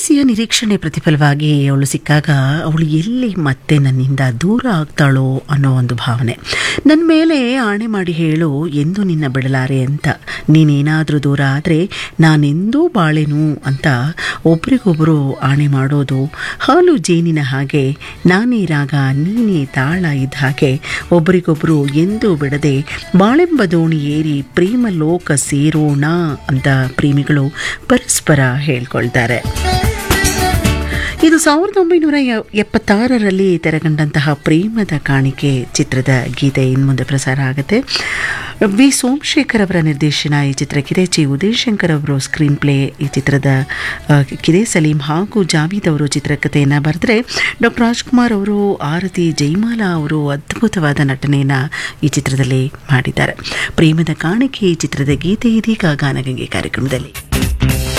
ಪ್ರೇಯಸಿಯ ನಿರೀಕ್ಷಣೆ ಪ್ರತಿಫಲವಾಗಿ ಅವಳು ಸಿಕ್ಕಾಗ ಅವಳು ಎಲ್ಲಿ ಮತ್ತೆ ನನ್ನಿಂದ ದೂರ ಆಗ್ತಾಳೋ ಅನ್ನೋ ಒಂದು ಭಾವನೆ ನನ್ನ ಮೇಲೆ ಆಣೆ ಮಾಡಿ ಹೇಳು ಎಂದು ನಿನ್ನ ಬಿಡಲಾರೆ ಅಂತ ನೀನೇನಾದರೂ ದೂರ ಆದರೆ ನಾನೆಂದೂ ಬಾಳೆನು ಅಂತ ಒಬ್ರಿಗೊಬ್ಬರು ಆಣೆ ಮಾಡೋದು ಹಾಲು ಜೇನಿನ ಹಾಗೆ ನಾನೇ ರಾಗ ನೀನೇ ತಾಳ ಇದ್ದ ಹಾಗೆ ಒಬ್ರಿಗೊಬ್ಬರು ಎಂದೂ ಬಿಡದೆ ಬಾಳೆಂಬ ದೋಣಿ ಏರಿ ಪ್ರೇಮ ಲೋಕ ಸೇರೋಣ ಅಂತ ಪ್ರೇಮಿಗಳು ಪರಸ್ಪರ ಹೇಳ್ಕೊಳ್ತಾರೆ ಇದು ಸಾವಿರದ ಒಂಬೈನೂರ ಯ- ಎಪ್ಪತ್ತಾರರಲ್ಲಿ ತೆರೆಗಂಡಂತಹ ಪ್ರೇಮದ ಕಾಣಿಕೆ ಚಿತ್ರದ ಗೀತೆ ಇನ್ನು ಮುಂದೆ ಪ್ರಸಾರ ಆಗುತ್ತೆ ವಿ ಸೋಮಶೇಖರ್ ಅವರ ನಿರ್ದೇಶನ ಈ ಚಿತ್ರಕ್ಕಿದೆ ಚಿ ಉದಯಶಂಕರ್ ಅವರು ಸ್ಕ್ರೀನ್ ಪ್ಲೇ ಈ ಚಿತ್ರದ ಆ, ಕಿದೆ ಸಲೀಂ ಹಾಗೂ ಜಾವೀದ್ ಅವರು ಚಿತ್ರಕಥೆಯನ್ನು ಬರೆದ್ರೆ ಡಾಕ್ಟರ್ ರಾಜ್ಕುಮಾರ್ ಅವರು ಆರತಿ ಜೈಮಾಲಾ ಅವರು ಅದ್ಭುತವಾದ ನಟನೆಯನ್ನು ಈ ಚಿತ್ರದಲ್ಲಿ ಮಾಡಿದ್ದಾರೆ ಪ್ರೇಮದ ಕಾಣಿಕೆ ಈ ಚಿತ್ರದ ಗೀತೆ ಇದೀಗ ಗಾನಗಂಗೆ ಕಾರ್ಯಕ್ರಮದಲ್ಲಿ